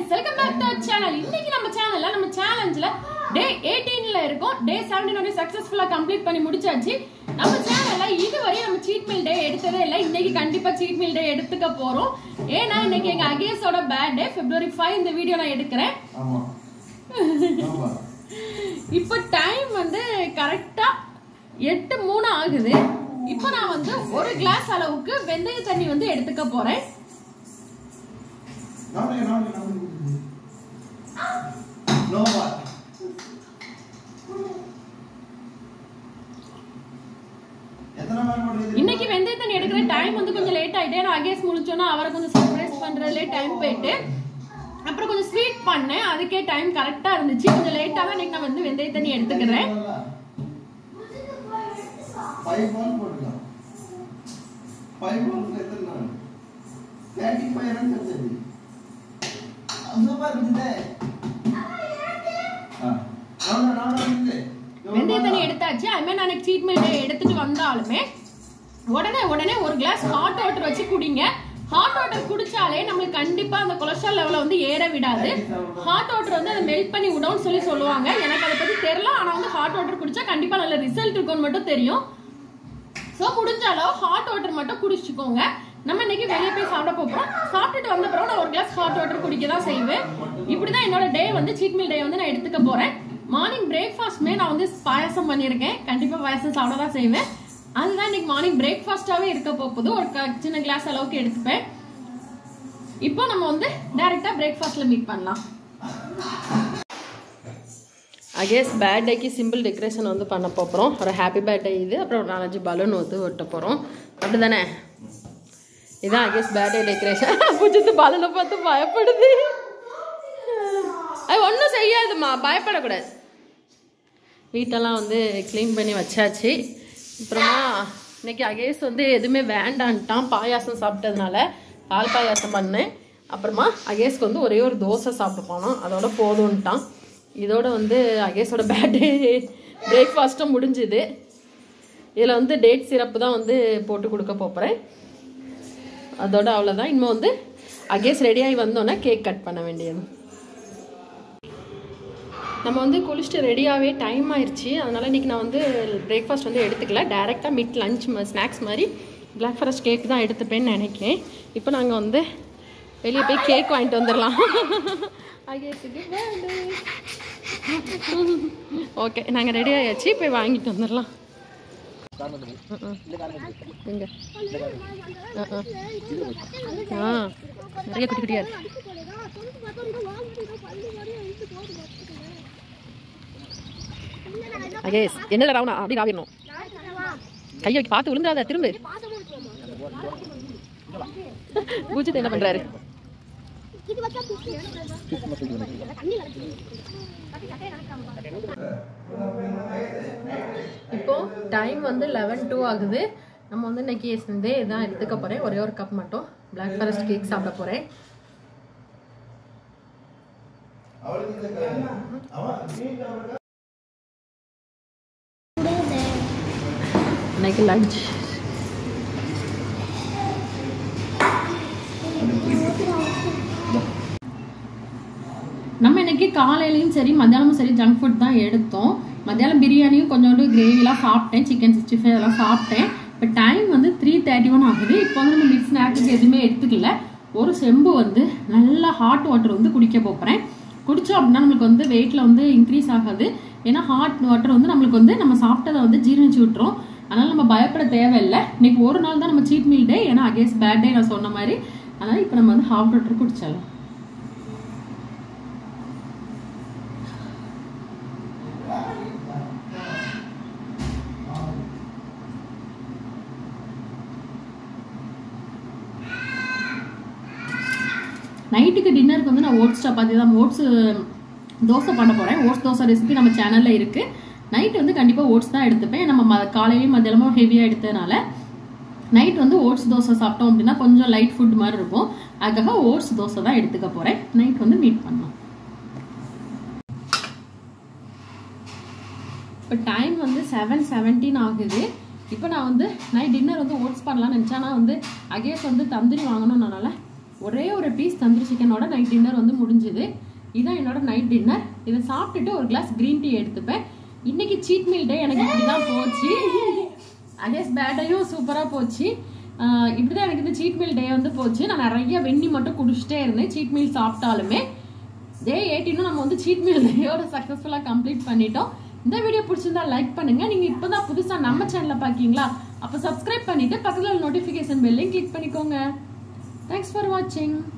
guys welcome back to channel இன்னைக்கு நம்ம சேனல்ல நம்ம சேலஞ்சில் டே 18ல இருக்கோம் டே 17 வந்து சக்சஸ்ஃபுல்லா கம்ப்ளீட் பண்ணி முடிச்சாச்சு நம்ம சேனல்ல இதுவரை நம்ம சீட் மீல் டே எடுத்ததே இல்லை இன்னைக்கு கண்டிப்பா சீட் மீல் டே எடுத்துக்க போறோம் ஏன்னா இன்னைக்கு எங்க அகேஸோட பேர்த்டே பிப்ரவரி 5 இந்த வீடியோ நான் எடுக்கிறேன் ஆமா ஆமா இப்போ டைம் வந்து கரெக்டா எட்டு மூணு ஆகுது இப்போ நான் வந்து ஒரு கிளாஸ் அளவுக்கு வெந்தய தண்ணி வந்து எடுத்துக்க போறேன் நானே நானே நானே நோவா எத்தனை நாள் பண்ணுறது இன்னைக்கு வெந்தய தண்ணி எடுக்கிற டைம் வந்து கொஞ்சம் லேட் ஆயிட்டு ஏன்னா அகேஸ் முடிச்சோன்னா அவரை கொஞ்சம் சர்ப்ரைஸ் பண்றதுலே டைம் போயிட்டு அப்புறம் கொஞ்சம் ஸ்வீட் பண்ணேன் அதுக்கே டைம் கரெக்டா இருந்துச்சு கொஞ்சம் லேட்டா தான் இன்னைக்கு நான் வந்து வெந்தய தண்ணி எடுத்துக்கிறேன் ஃபைவ் பால் போட்டுக்கலாம் ஃபைவ் பால் எத்தனை நாள் தேர்ட்டி ஃபைவ் ரன் கிடைச்சது சூப்பர் இருந்துச்சு ஆ நானும் நானும் இருந்துச்சு வெந்தய தண்ணி எடுத்தாச்சு அது மாதிரி நான் சீட் மீல் எடுத்துட்டு வந்தாலுமே உடனே உடனே ஒரு கிளாஸ் ஹாட் வாட்டர் வச்சு குடிங்க ஹாட் வாட்டர் குடிச்சாலே நம்மளுக்கு கண்டிப்பா அந்த கொலஸ்ட்ரால் லெவல வந்து ஏற விடாது ஹாட் வாட்டர் வந்து அதை மெல்ட் பண்ணி விடும்னு சொல்லி சொல்லுவாங்க எனக்கு அதை பத்தி தெரியல ஆனா வந்து ஹாட் வாட்டர் குடிச்சா கண்டிப்பா நல்ல ரிசல்ட் இருக்கும்னு மட்டும் தெரியும் ஸோ முடிஞ்ச அளவு ஹாட் வாட்டர் மட்டும் குடிச்சுக்கோங்க நம்ம இன்னைக்கு வெளியே போய் சாப்பிட போறோம் சாப்பிட்டுட்டு வந்த பிறகு நான் ஒரு கிளாஸ் ஹாட் வாட்டர் குடிக்க தான் செய்வேன் இப்படிதான் என்னோட டே வந்து சீட் மீல் டே வந்து நான் எடுத்துக்க போறேன் மார்னிங் பிரேக்ஃபாஸ்ட்மே நான் வந்து பாயாசம் பண்ணியிருக்கேன் கண்டிப்பா பாயாசம் சாப்பிட தான் செய்வேன் அதுதான் இன்னைக்கு மார்னிங் பிரேக்ஃபாஸ்டாவே இருக்க போகுது ஒரு க- சின்ன கிளாஸ் அளவுக்கு எடுத்துப்பேன் இப்போ நம்ம வந்து டைரக்டா பிரேக்ஃபாஸ்ட்ல மீட் பண்ணலாம் அகேஸ் பேர்த்டேக்கு சிம்பிள் டெக்கரேஷன் வந்து பண்ண போகிறோம் ஒரு ஹாப்பி பர்த்டே இது அப்புறம் ஒரு நாலஞ்சு பலூன் வந்து ஒட்ட போகிறோம் அப்படி தானே இதான் அகேஸ் பர்த்டே டெக்கரேஷன் புஜித்து பலூனை பார்த்து பயப்படுது அது ஒன்றும் செய்யாதுமா பயப்படக்கூடாது வீட்டெல்லாம் வந்து க்ளீன் பண்ணி வச்சாச்சு அப்புறமா இன்னைக்கு அகேஸ் வந்து எதுவுமே வேண்டான்ட்டான் பாயாசம் சாப்பிட்டதுனால பால் பாயாசம் பண்ணேன் அப்புறமா அகேஸ்க்கு வந்து ஒரே ஒரு தோசை சாப்பிட்டு போனோம் அதோட போதும்ன்ட்டான் இதோட வந்து அகேஸோட பேர்டே பிரேக்ஃபாஸ்ட்டும் முடிஞ்சுது இதில் வந்து டேட் சிரப்பு தான் வந்து போட்டு கொடுக்க போகிறேன் அதோட அவ்வளோதான் இன்னும் வந்து அகேஸ் ரெடியாகி வந்தோன்னே கேக் கட் பண்ண வேண்டியது நம்ம வந்து குளிச்சுட்டு ரெடியாகவே டைம் ஆயிடுச்சு அதனால் இன்றைக்கி நான் வந்து பிரேக்ஃபாஸ்ட் வந்து எடுத்துக்கல டேரெக்டாக மிட் லஞ்ச் ஸ்நாக்ஸ் மாதிரி பிளாக் ஃபாரஸ்ட் கேக் தான் எடுத்துப்பேன்னு நினைக்கிறேன் இப்போ நாங்கள் வந்து வெளியே போய் கேக் வாங்கிட்டு வந்துடலாம் ஓகே நாங்கள் ரெடி ஆயாச்சு போய் வாங்கிட்டு வந்துடலாம் எங்க ஆ ஆ நிறைய குட்டி குட்டியா இருக்கு அகேஸ் என்னல ராவணா அப்படி ராவிடணும் கையை வைக்க பார்த்து விழுந்துடாத திரும்ப பூஜித் என்ன பண்றாரு இப்போ டைம் வந்து லெவன் டூ ஆகுது நம்ம வந்து இன்னைக்கு வந்து இதான் எடுத்துக்க போறேன் ஒரே ஒரு கப் மட்டும் பிளாக் ஃபாரஸ்ட் கேக் சாப்பிட போறேன் இன்னைக்கு லஞ்ச் நம்ம இன்னைக்கு காலையிலயும் சரி மத்தியானமும் சரி ஜங்க் ஃபுட் தான் எடுத்தோம் மத்தியானம் பிரியாணியும் கொஞ்சோண்டு கிரேவிலாம் சாப்பிட்டேன் சிக்கன் சிக்ஸ்டி ஃபைவ் எல்லாம் சாப்பிட்டேன் இப்போ டைம் வந்து த்ரீ தேர்ட்டி ஒன் ஆகுது இப்போ வந்து நம்ம மிக்ஸ் ஸ்நாக்ஸுக்கு எதுவுமே எடுத்துக்கல ஒரு செம்பு வந்து நல்லா ஹாட் வாட்டர் வந்து குடிக்க போகிறேன் குடிச்சோம் அப்படின்னா நம்மளுக்கு வந்து வெயிட்ல வந்து இன்க்ரீஸ் ஆகாது ஏன்னா ஹாட் வாட்டர் வந்து நம்மளுக்கு வந்து நம்ம சாப்பிட்டதை வந்து ஜீரணிச்சு விட்டுரும் அதனால நம்ம பயப்பட தேவையில்லை இன்னைக்கு ஒரு நாள் தான் நம்ம சீட் மீல் டே ஏன்னா அகேஸ் பேட் டே நான் சொன்ன மாதிரி அதனால இப்போ நம்ம வந்து ஹாட் வாட்டர் குடிச்சிடலாம் நைட்டுக்கு டின்னருக்கு வந்து நான் ஓட்ஸ் சப்பாத்தி தான் ஓட்ஸ் தோசை பண்ண போகிறேன் ஓட்ஸ் தோசை ரெசிபி நம்ம சேனலில் இருக்குது நைட் வந்து கண்டிப்பாக ஓட்ஸ் தான் எடுத்துப்பேன் நம்ம ம காலையிலையும் மத்தியானமும் ஹெவியாக எடுத்ததுனால நைட் வந்து ஓட்ஸ் தோசை சாப்பிட்டோம் அப்படின்னா கொஞ்சம் லைட் ஃபுட் மாதிரி இருக்கும் அதுக்காக ஓட்ஸ் தோசை தான் எடுத்துக்க போகிறேன் நைட் வந்து மீட் பண்ணலாம் இப்போ டைம் வந்து செவன் செவன்டீன் ஆகுது இப்போ நான் வந்து நைட் டின்னர் வந்து ஓட்ஸ் பண்ணலாம்னு நினச்சேன் ஆனால் வந்து அகேஸ் வந்து தந்தூரி வாங்கணும்னால ஒரே ஒரு பீஸ் தந்தூரி சிக்கனோட நைட் டின்னர் வந்து முடிஞ்சுது இதான் என்னோட நைட் டின்னர் இதை சாப்பிட்டுட்டு ஒரு கிளாஸ் க்ரீன் டீ எடுத்துப்பேன் இன்னைக்கு சீட் மீல் டே எனக்கு இப்படி தான் போச்சு அகேஸ் பேட்டையும் சூப்பராக போச்சு ஆஹ் இப்படிதான் எனக்கு இந்த சீட் மீல் டே வந்து போச்சு நான் நிறைய வெண்ணி மட்டும் குடிச்சிட்டே இருந்தேன் சீட் மீல் சாப்பிட்டாலுமே டே எயிட்டினும் நம்ம வந்து சீட் மீல் டேயோட சக்ஸஸ்ஃபுல்லாக கம்ப்ளீட் பண்ணிட்டோம் இந்த வீடியோ பிடிச்சிருந்தா லைக் பண்ணுங்க நீங்க இப்பதான் புதுசா நம்ம சேனலை பார்க்கீங்களா அப்போ சப்ஸ்கிரைப் பண்ணிட்டு பக்கத்துல நோட்டிஃபிகேஷன் பெல்லையும் கிளிக் பண்ணிக்கோங்க தேங்க்ஸ் ஃபார் வாட்சிங்